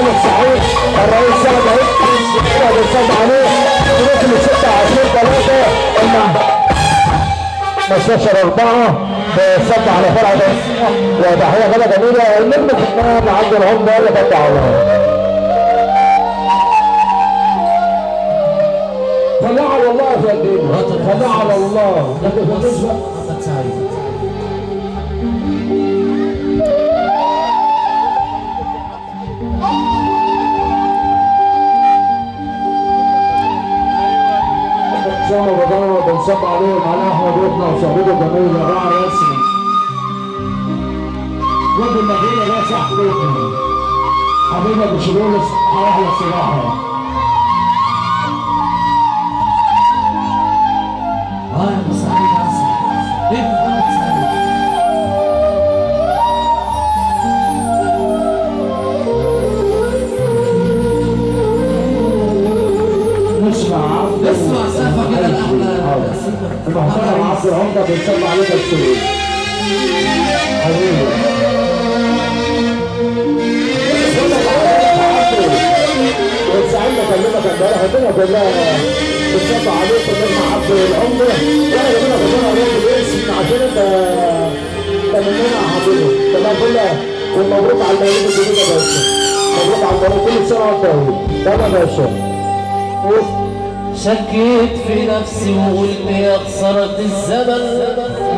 محمد سعيد الرئيس سعد عيد سعد السيد عليه رقم 26 3 15 4 بسد على فرع ده وتحيه غدا جميله المهم كمان عبد الهم ده اللي بدع الله خليها على الله يا فندم خليها على الله ما تفهمش بقى. محمد سعيد شهر رمضان بنصب عليهم على احمد ابنه وصاحبته الجميل يا راعي رسمي واد المدينه ده صاحبي حبيبي ابو شلول احلى الصراحه اه يا ابو سعيد عسل ايه محمد سعيد نسمع عبد اسمع سقفه كده الاحلام المحترم عبد العمده بنصب عليه بالسلوك حبيبي وسعيد بكلمك امبارح الدنيا كلها بتصب عليك وتسمع عبد العمده وانا جميله كلها عليك بالاسم عشان انت انت مننا يا حبيبي تمام كلها ومبروك على المولود الجديد يا باشا مبروك على المولود كل سنه وانت طيب تمام يا باشا وف- شكيت في نفسي وقلت يا خسارة الزمن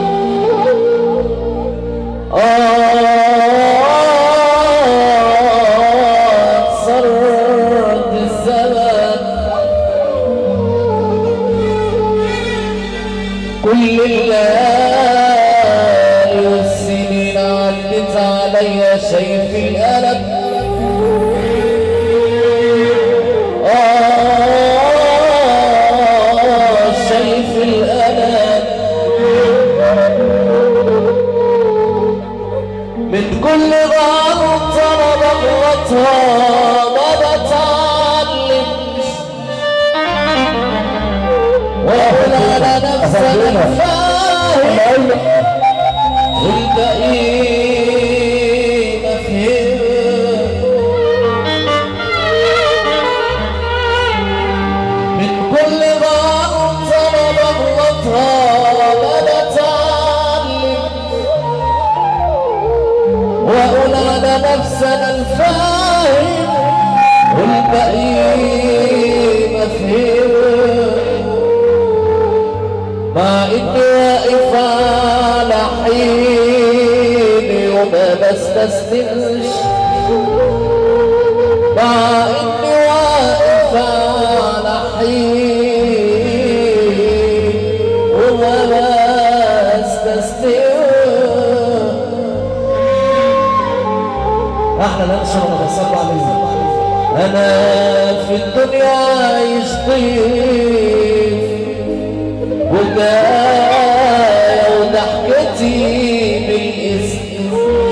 آه خسارة الزمن كل الليالي والسنين عدت عليا شايف الألم آه شايف الألم من كل غلطة أنا بغلطها ما بتعلمش وأقول على نفسي أنا فاهم والباقي ما فهمش من كل غلطة أنا بغلطها ما بتعلم وأقول على نفسي أنا الفاهم والباقي ما فهم مع إني واقف على حيني وما بستسلمش مع إني واقف على حيني وما بستسلمش احنا ننشر ونتصل عليه انا في الدنيا عايش ضيف وجاية وضحكتي بالاسم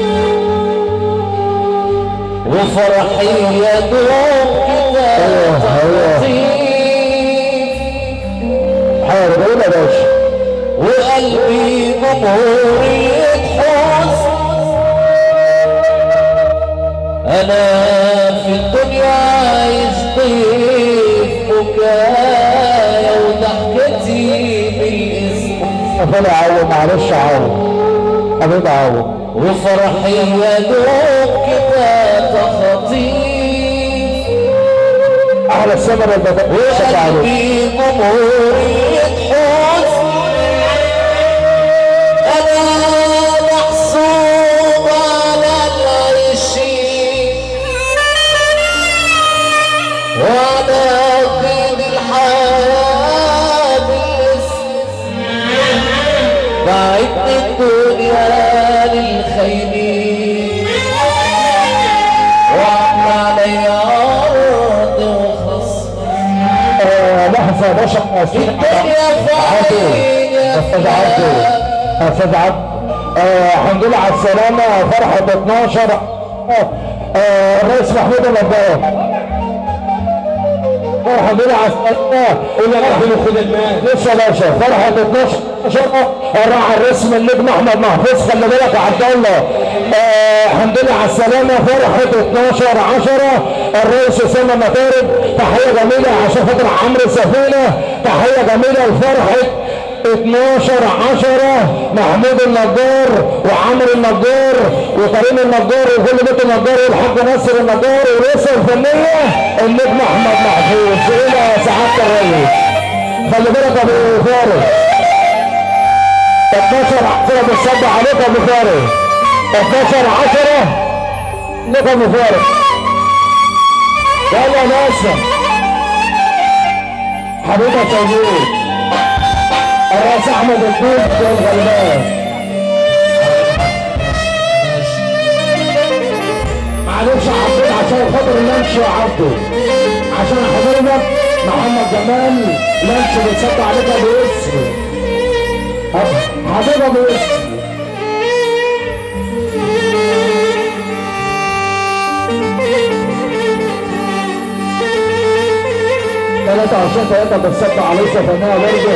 وفرحي يا دوب كده أيوه، أيوه. تخطيف حاضر قول يا باشا وقلبي جمهورية حزن أنا في الدنيا عايش ضيف بكايا وضحكتي بالاسم قفل عاوم معلش عاوم حبيبي عاوم وفرحي يا دوب كده تخطيف احلى السمر اللي شكا عليك وقلبي جمهورية حزن أنا محسوب على العيشين وأنا قيد الحياة بالاسم بعدت الدنيا للخيرين وعم علي عرض وخصم آه، لحظه يا باشا الدنيا فاضية استاذ عبده استاذ عبده آه، الحمد لله على السلامه فرحه 12 آه، آه، الرئيس محمود الاباط فرحة بلا عسكرية قول يا رب خد المال لسه يا باشا فرحة 12 الراعي الرسمي النجم احمد محفوظ خلي بالك يا عبد الله آه، الحمد لله على السلامة فرحة 12 10 الرئيس أسامة مطارد تحية جميلة عشان خاطر عمرو سفينة تحية جميلة لفرحة 12 10 محمود النجار وعمرو النجار وكريم النجار وكل بيت النجار والحاج ناصر النجار والرئيسة الفنية النجم احمد محفوظ الى سعادة الرئيس خلي بالك يا ابو فارس 12 10 بتصدق عليك يا ابو فارس 12 10 لك يا ابو فارس يلا يا ناصر حبيبي توجيه الراس احمد الدين في الغلبان معلش يا عبد عشان خاطر اللانش يا عبده عشان حضرتك محمد جمال لانش بيتصدق عليك ابو يسري حبيب ابو يسري ثلاثة عشان ثلاثة بتصدق عليك فنية برضه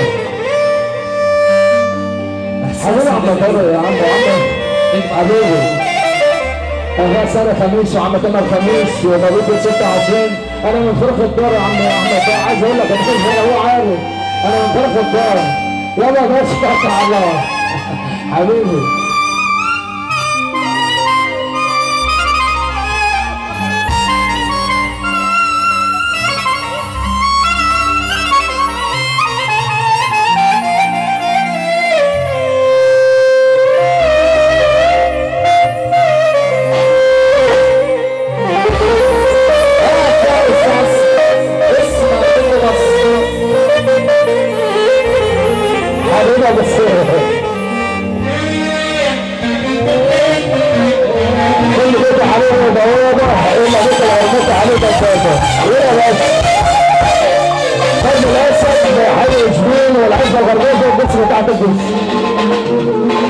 حبيبي عم طارق يا عم عم حبيبي انا سنة خميس وعم تامر خميس ومولود 26 انا من فرق الدار يا عم احمد طارق. عايز اقول لك انا كنت هنا هو عارف انا من فرق الدار يلا بس توكل على الله حبيبي حبيبي ابو السر كل بيت عليه بوابة الا بيت العرمات عليه دبابة ايه بس خد الاسد حي جبين والعزة الغربية والبس بتاعت الجنس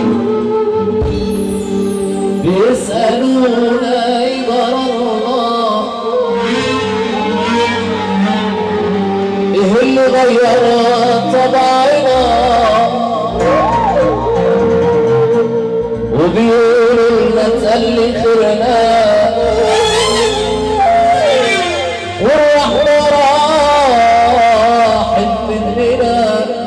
بيسألون إبر الله إيه اللي غير طبعنا وبيقولوا لنا تقلي خيرنا والرحمة راحت مننا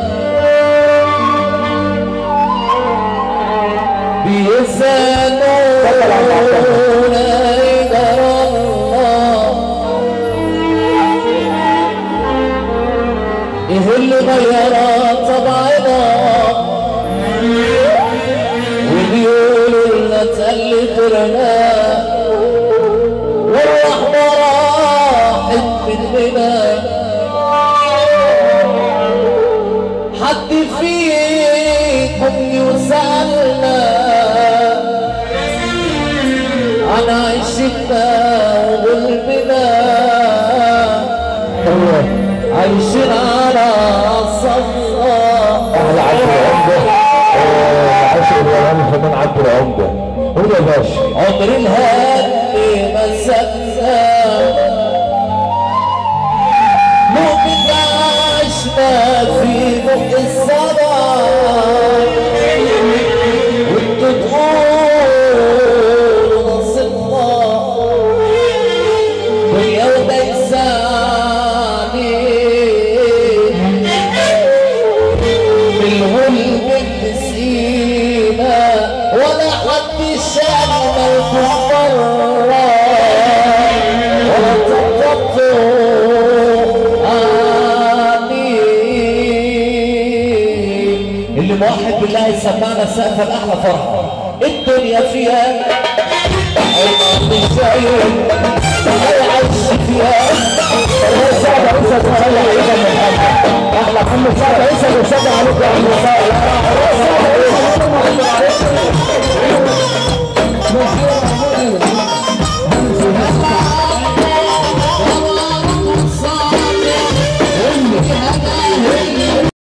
بيسألون إبر الله إيه اللي غير طبعنا وبيقولوا لنا تقلي خيرنا والرحمة راحت مننا حد فيكم يسألنا عن عيشتنا وغلبنا عايشين على صفا اهل عبد العمدة آه، عاشر اليوم فنان عبد العمدة هو يا باشا عمر الهادي مسكنا مؤمن عشنا في بق السماء وانتوا تقولوا نصيبنا واليوم ينساني بالغلب النسيمة ولا حد شان ملكم مرة ولا تطبطوا عني اللي موحد بالله يسمعنا سقف الأحلى فرحة الدنيا فيها عمر الزعيم لا يعيش فيها الرئيس سعد عيسى تخلى عليك يا محمد احلى محمد سعد عيسى بيشجع عليك يا عم سعد الرئيس سعد عيسى